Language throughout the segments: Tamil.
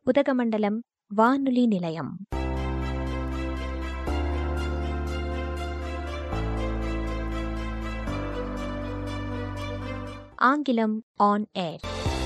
உதகமண்டலம் வானொலி நிலையம் ஆங்கிலம் ஆன் ஏர்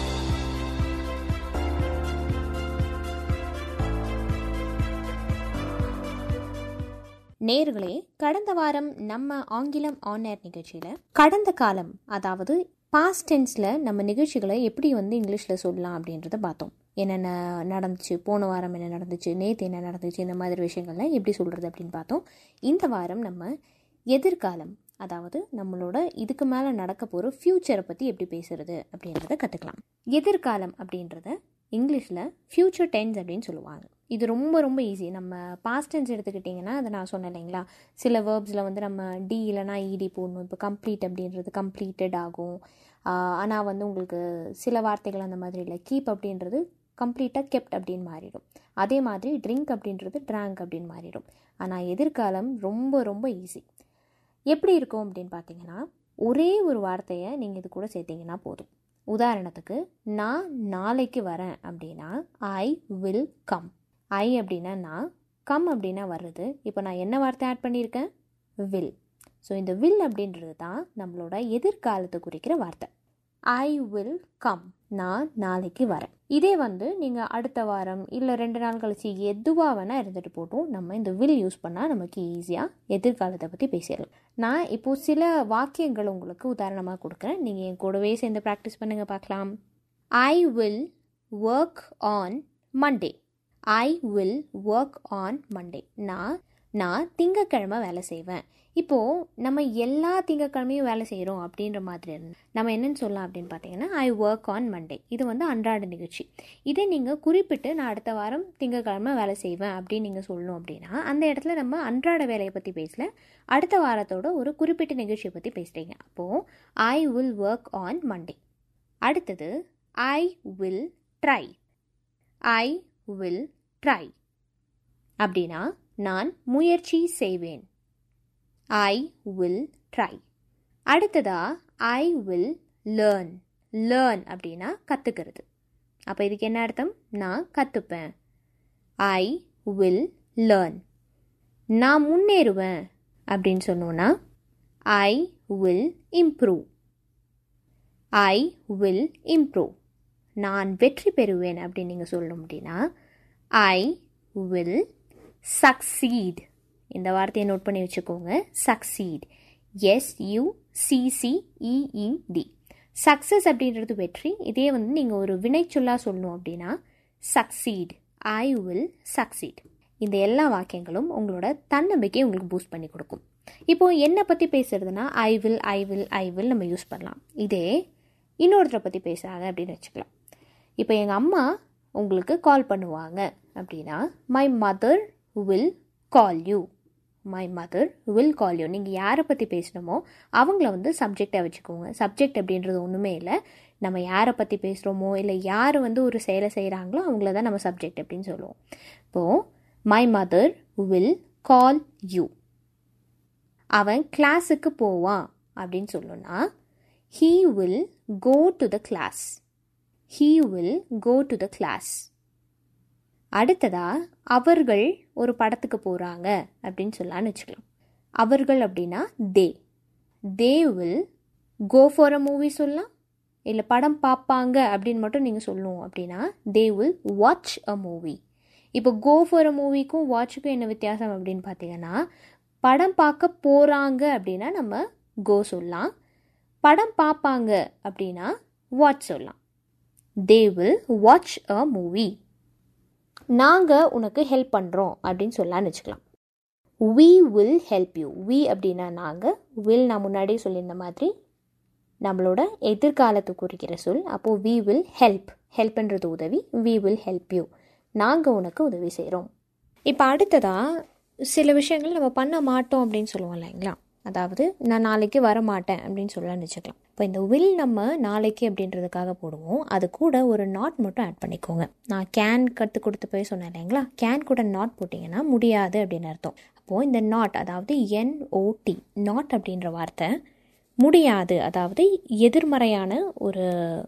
நேர்களே கடந்த வாரம் நம்ம ஆங்கிலம் ஆன் ஏர் நிகழ்ச்சியில் கடந்த காலம் அதாவது பாஸ்ட் டென்ஸில் நம்ம நிகழ்ச்சிகளை எப்படி வந்து இங்கிலீஷில் சொல்லலாம் அப்படின்றத பார்த்தோம் என்னென்ன நடந்துச்சு போன வாரம் என்ன நடந்துச்சு நேற்று என்ன நடந்துச்சு இந்த மாதிரி விஷயங்கள்லாம் எப்படி சொல்கிறது அப்படின்னு பார்த்தோம் இந்த வாரம் நம்ம எதிர்காலம் அதாவது நம்மளோட இதுக்கு மேலே நடக்க போகிற ஃப்யூச்சரை பற்றி எப்படி பேசுறது அப்படின்றத கற்றுக்கலாம் எதிர்காலம் அப்படின்றத இங்கிலீஷில் ஃப்யூச்சர் டென்ஸ் அப்படின்னு சொல்லுவாங்க இது ரொம்ப ரொம்ப ஈஸி நம்ம பாஸ்ட் டென்ஸ் எடுத்துக்கிட்டிங்கன்னா அதை நான் சொன்னேன் இல்லைங்களா சில வேர்ப்ஸில் வந்து நம்ம டி இல்லைனா இடி போடணும் இப்போ கம்ப்ளீட் அப்படின்றது கம்ப்ளீட்டட் ஆகும் ஆனால் வந்து உங்களுக்கு சில வார்த்தைகள் அந்த மாதிரி இல்லை கீப் அப்படின்றது கம்ப்ளீட்டாக கெப்ட் அப்படின்னு மாறிடும் அதே மாதிரி ட்ரிங்க் அப்படின்றது ட்ராங்க் அப்படின்னு மாறிடும் ஆனால் எதிர்காலம் ரொம்ப ரொம்ப ஈஸி எப்படி இருக்கும் அப்படின்னு பார்த்தீங்கன்னா ஒரே ஒரு வார்த்தையை நீங்கள் இது கூட சேர்த்தீங்கன்னா போதும் உதாரணத்துக்கு நான் நாளைக்கு வரேன் அப்படின்னா ஐ வில் கம் ஐ அப்படின்னா நான் கம் அப்படின்னா வர்றது இப்போ நான் என்ன வார்த்தை ஆட் பண்ணியிருக்கேன் வில் ஸோ இந்த வில் அப்படின்றது தான் நம்மளோட எதிர்காலத்தை குறிக்கிற வார்த்தை ஐ வில் கம் நான் நாளைக்கு வரேன் இதே வந்து நீங்கள் அடுத்த வாரம் இல்லை ரெண்டு நாள் கழிச்சு எதுவாக வேணால் இருந்துட்டு போட்டும் நம்ம இந்த வில் யூஸ் பண்ணால் நமக்கு ஈஸியாக எதிர்காலத்தை பற்றி பேசிடலாம் நான் இப்போது சில வாக்கியங்கள் உங்களுக்கு உதாரணமாக கொடுக்குறேன் நீங்கள் என் கூடவே சேர்ந்து ப்ராக்டிஸ் பண்ணுங்கள் பார்க்கலாம் I will work on Monday I will work on Monday நான் நான் திங்கக்கிழமை வேலை செய்வேன் இப்போது நம்ம எல்லா திங்கக்கிழமையும் வேலை செய்கிறோம் அப்படின்ற மாதிரி இருந்து நம்ம என்னென்னு சொல்லலாம் அப்படின்னு பார்த்தீங்கன்னா ஐ ஒர்க் ஆன் மண்டே இது வந்து அன்றாட நிகழ்ச்சி இதே நீங்கள் குறிப்பிட்டு நான் அடுத்த வாரம் திங்கக்கிழமை வேலை செய்வேன் அப்படின்னு நீங்கள் சொல்லணும் அப்படின்னா அந்த இடத்துல நம்ம அன்றாட வேலையை பற்றி பேசல அடுத்த வாரத்தோட ஒரு குறிப்பிட்ட நிகழ்ச்சியை பற்றி பேசுகிறீங்க அப்போது I will work on Monday அடுத்தது I will try I will try அப்படின்னா நான் முயற்சி செய்வேன் ஐ வில் ட்ரை அடுத்ததா ஐ வில் லேர்ன் லேர்ன் அப்படின்னா கற்றுக்கிறது அப்போ இதுக்கு என்ன அர்த்தம் நான் கற்றுப்பேன் ஐ வில் லேர்ன் நான் முன்னேறுவேன் அப்படின்னு சொன்னோன்னா I will improve I will improve நான் வெற்றி பெறுவேன் அப்படின்னு நீங்கள் சொல்லணும் அப்படின்னா ஐ வில் சக்சீட் இந்த வார்த்தையை நோட் பண்ணி வச்சுக்கோங்க succeed S U C C E E D success அப்படின்றது வெற்றி இதே வந்து நீங்கள் ஒரு வினைச்சொல்லாக சொல்லணும் அப்படின்னா சக்சீட் ஐ வில் சக்சீட் இந்த எல்லா வாக்கியங்களும் உங்களோட தன்னம்பிக்கையை உங்களுக்கு பூஸ்ட் பண்ணி கொடுக்கும் இப்போது என்னை பற்றி பேசுகிறதுனா I will I will I will நம்ம யூஸ் பண்ணலாம் இதே இன்னொருத்தரை பற்றி பேசுகிறாங்க அப்படின்னு வச்சுக்கலாம் இப்போ எங்கள் அம்மா உங்களுக்கு கால் பண்ணுவாங்க அப்படின்னா my mother will call you my mother will call you நீங்கள் யாரை பற்றி பேசணுமோ அவங்கள வந்து சப்ஜெக்டாக வச்சுக்கோங்க சப்ஜெக்ட் அப்படின்றது ஒன்றுமே இல்லை நம்ம யாரை பற்றி பேசுகிறோமோ இல்லை யார் வந்து ஒரு செயலை செய்கிறாங்களோ அவங்கள தான் நம்ம சப்ஜெக்ட் அப்படின்னு சொல்லுவோம் இப்போது my mother will call you அவன் கிளாஸுக்கு போவான் அப்படின்னு சொல்லணும்னா he will go to the class he will go to the class அடுத்ததா அவர்கள் ஒரு படத்துக்கு போகிறாங்க அப்படின்னு சொல்லலான்னு வச்சுக்கலாம் அவர்கள் அப்படின்னா they they will go for a movie சொல்லலாம் இல்லை படம் பார்ப்பாங்க அப்படின்னு மட்டும் நீங்கள் சொல்லணும் அப்படின்னா they will watch a movie இப்போ கோ ஃபார் அ மூவிக்கும் வாட்சுக்கும் என்ன வித்தியாசம் அப்படின்னு பார்த்தீங்கன்னா படம் பார்க்க போகிறாங்க அப்படின்னா நம்ம கோ சொல்லலாம் படம் பார்ப்பாங்க அப்படின்னா வாட்ச் சொல்லலாம் they will watch a movie நாங்கள் உனக்கு ஹெல்ப் பண்ணுறோம் அப்படின்னு சொல்லலான்னு வச்சுக்கலாம் we will help you we அப்படின்னா நாங்கள் வில் நான் முன்னாடியே சொல்லியிருந்த மாதிரி நம்மளோட எதிர்காலத்தை குறிக்கிற சொல் அப்போது வி வில் ஹெல்ப் ஹெல்ப்ன்றது உதவி வி வில் ஹெல்ப் யூ நாங்கள் உனக்கு உதவி செய்கிறோம் இப்போ அடுத்ததாக சில விஷயங்கள் நம்ம பண்ண மாட்டோம் அப்படின்னு சொல்லுவோம் இல்லைங்களா அதாவது நான் நாளைக்கு வர மாட்டேன் அப்படின்னு சொல்லலாம்னு வச்சுக்கலாம் இப்போ இந்த வில் நம்ம நாளைக்கு அப்படின்றதுக்காக போடுவோம் அது கூட ஒரு நாட் மட்டும் ஆட் பண்ணிக்கோங்க நான் கேன் கற்றுக் கொடுத்து போய் சொன்னேன் இல்லைங்களா கேன் கூட நாட் போட்டிங்கன்னா முடியாது அப்படின்னு அர்த்தம் அப்போது இந்த நாட் அதாவது என்ஓடி நாட் அப்படின்ற வார்த்தை முடியாது அதாவது எதிர்மறையான ஒரு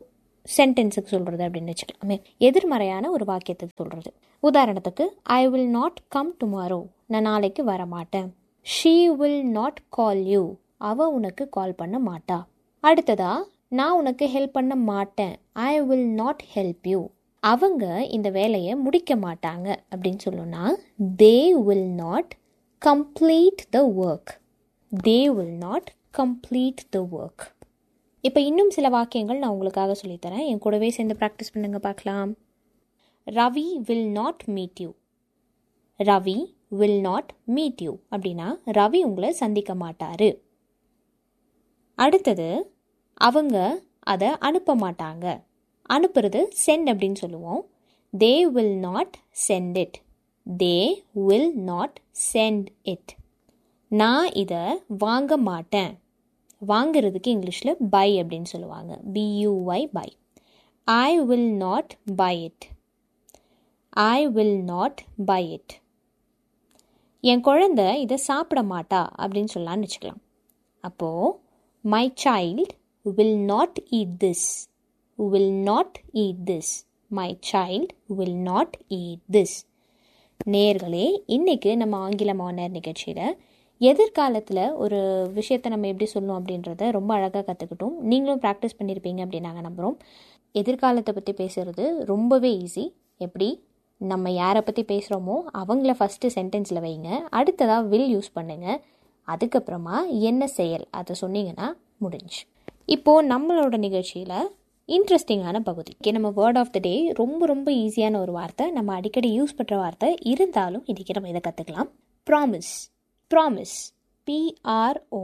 சென்டென்ஸுக்கு சொல்கிறது அப்படின்னு வச்சுக்கலாமே எதிர்மறையான ஒரு வாக்கியத்துக்கு சொல்கிறது உதாரணத்துக்கு I will not come tomorrow நான் நாளைக்கு வர மாட்டேன் she will not call you அவ உனக்கு கால் பண்ண மாட்டா அடுத்ததா நான் உனக்கு ஹெல்ப் பண்ண மாட்டேன் I will not help you அவங்க இந்த வேலையை முடிக்க மாட்டாங்க அப்படின்னு சொல்லணும்னா they will not complete the work they will not complete the work இப்போ இன்னும் சில வாக்கியங்கள் நான் உங்களுக்காக சொல்லித்தரேன் என் கூடவே சேர்ந்து ப்ராக்டிஸ் பண்ணுங்க பார்க்கலாம் Ravi will not meet you Ravi will not meet you அப்படின்னா ரவி உங்களை சந்திக்க மாட்டாரு அடுத்தது அவங்க அதை அனுப்ப மாட்டாங்க அனுப்புறது சென்ட் அப்படின்னு சொல்லுவோம் they will not send it they will not send it நான் இதை வாங்க மாட்டேன் வாங்குறதுக்கு இங்கிலீஷில் பை அப்படின்னு சொல்லுவாங்க B U Y buy I will not buy it I will not buy it என் குழந்தை இதை சாப்பிட மாட்டா அப்படின்னு சொல்லலாம்னு வச்சுக்கலாம் அப்போது my child will not eat this will not eat this my child will not eat this நேர்களே இன்றைக்கி நம்ம ஆங்கிலம் ஆனர் நிகழ்ச்சியில் எதிர்காலத்தில் ஒரு விஷயத்தை நம்ம எப்படி சொல்லணும் அப்படின்றத ரொம்ப அழகாக கற்றுக்கிட்டோம் நீங்களும் ப்ராக்டிஸ் பண்ணியிருப்பீங்க அப்படின்னு நாங்கள் நம்புகிறோம் எதிர்காலத்தை பற்றி பேசுகிறது ரொம்பவே ஈஸி எப்படி நம்ம யாரை பற்றி பேசுகிறோமோ அவங்கள ஃபஸ்ட்டு சென்டென்ஸில் வைங்க அடுத்ததாக வில் யூஸ் பண்ணுங்கள் அதுக்கப்புறமா என்ன செயல் அதை சொன்னீங்கன்னா முடிஞ்சு இப்போது நம்மளோட நிகழ்ச்சியில் இன்ட்ரெஸ்டிங்கான பகுதி இங்கே நம்ம வேர்ட் ஆஃப் த டே ரொம்ப ரொம்ப ஈஸியான ஒரு வார்த்தை நம்ம அடிக்கடி யூஸ் பண்ணுற வார்த்தை இருந்தாலும் இன்றைக்கி நம்ம இதை கற்றுக்கலாம் promise promise P R O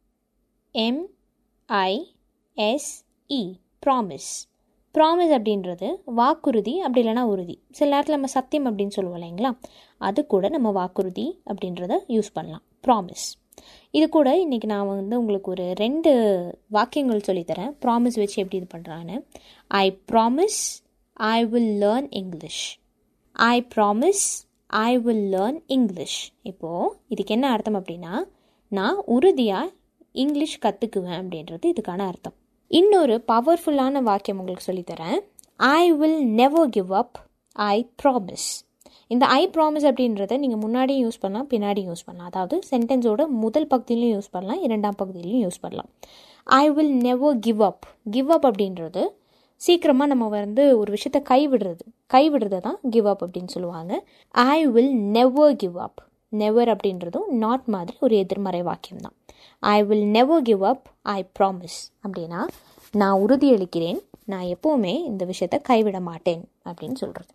M I S E promise promise அப்படின்றது வாக்குறுதி அப்படி இல்லைனா உறுதி சில நேரத்தில் நம்ம சத்தியம் அப்படின்னு சொல்லுவோம் இல்லைங்களா அது கூட நம்ம வாக்குறுதி அப்படின்றத யூஸ் பண்ணலாம் ப்ராமிஸ் இது கூட இன்றைக்கி நான் வந்து உங்களுக்கு ஒரு ரெண்டு வாக்கியங்கள் சொல்லித்தரேன் ப்ராமிஸ் வச்சு எப்படி இது பண்ணுறான்னு I promise I will learn English I promise I will learn English இப்போது இதுக்கு என்ன அர்த்தம் அப்படின்னா நான் உறுதியாக இங்கிலீஷ் கற்றுக்குவேன் அப்படின்றது இதுக்கான அர்த்தம் இன்னொரு பவர்ஃபுல்லான வாக்கியம் உங்களுக்கு சொல்லித்தரேன் I will never give up I promise இந்த ஐ ப்ராமிஸ் அப்படின்றத நீங்கள் முன்னாடியும் யூஸ் பண்ணலாம் பின்னாடியும் யூஸ் பண்ணலாம் அதாவது சென்டென்ஸோட முதல் பகுதியிலையும் யூஸ் பண்ணலாம் இரண்டாம் பகுதியிலையும் யூஸ் பண்ணலாம் I will never give up give up அப்படின்றது சீக்கிரமாக நம்ம வந்து ஒரு விஷயத்த கைவிடுறது கைவிடுறத தான் கிவ் அப் அப்படின்னு சொல்லுவாங்க I will never give up never அப்படின்றதும் நாட் மாதிரி ஒரு எதிர்மறை வாக்கியம் தான் I will never give up I promise அப்படின்னா நான் உறுதியளிக்கிறேன் நான் எப்போவுமே இந்த விஷயத்த கைவிட மாட்டேன் அப்படின்னு சொல்கிறது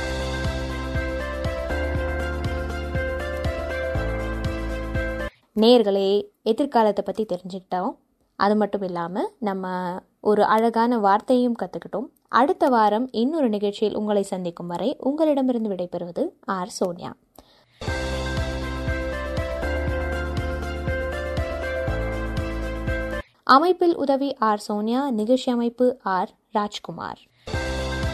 நேர்களே எதிர்காலத்தை பற்றி தெரிஞ்சுக்கிட்டோம் அது மட்டும் இல்லாமல் நம்ம ஒரு அழகான வார்த்தையும் கற்றுக்கிட்டோம் அடுத்த வாரம் இன்னொரு நிகழ்ச்சியில் உங்களை சந்திக்கும் வரை உங்களிடமிருந்து விடைபெறுவது ஆர் சோனியா அமைப்பில் உதவி ஆர் சோனியா நிகழ்ச்சி அமைப்பு ஆர் ராஜ்குமார்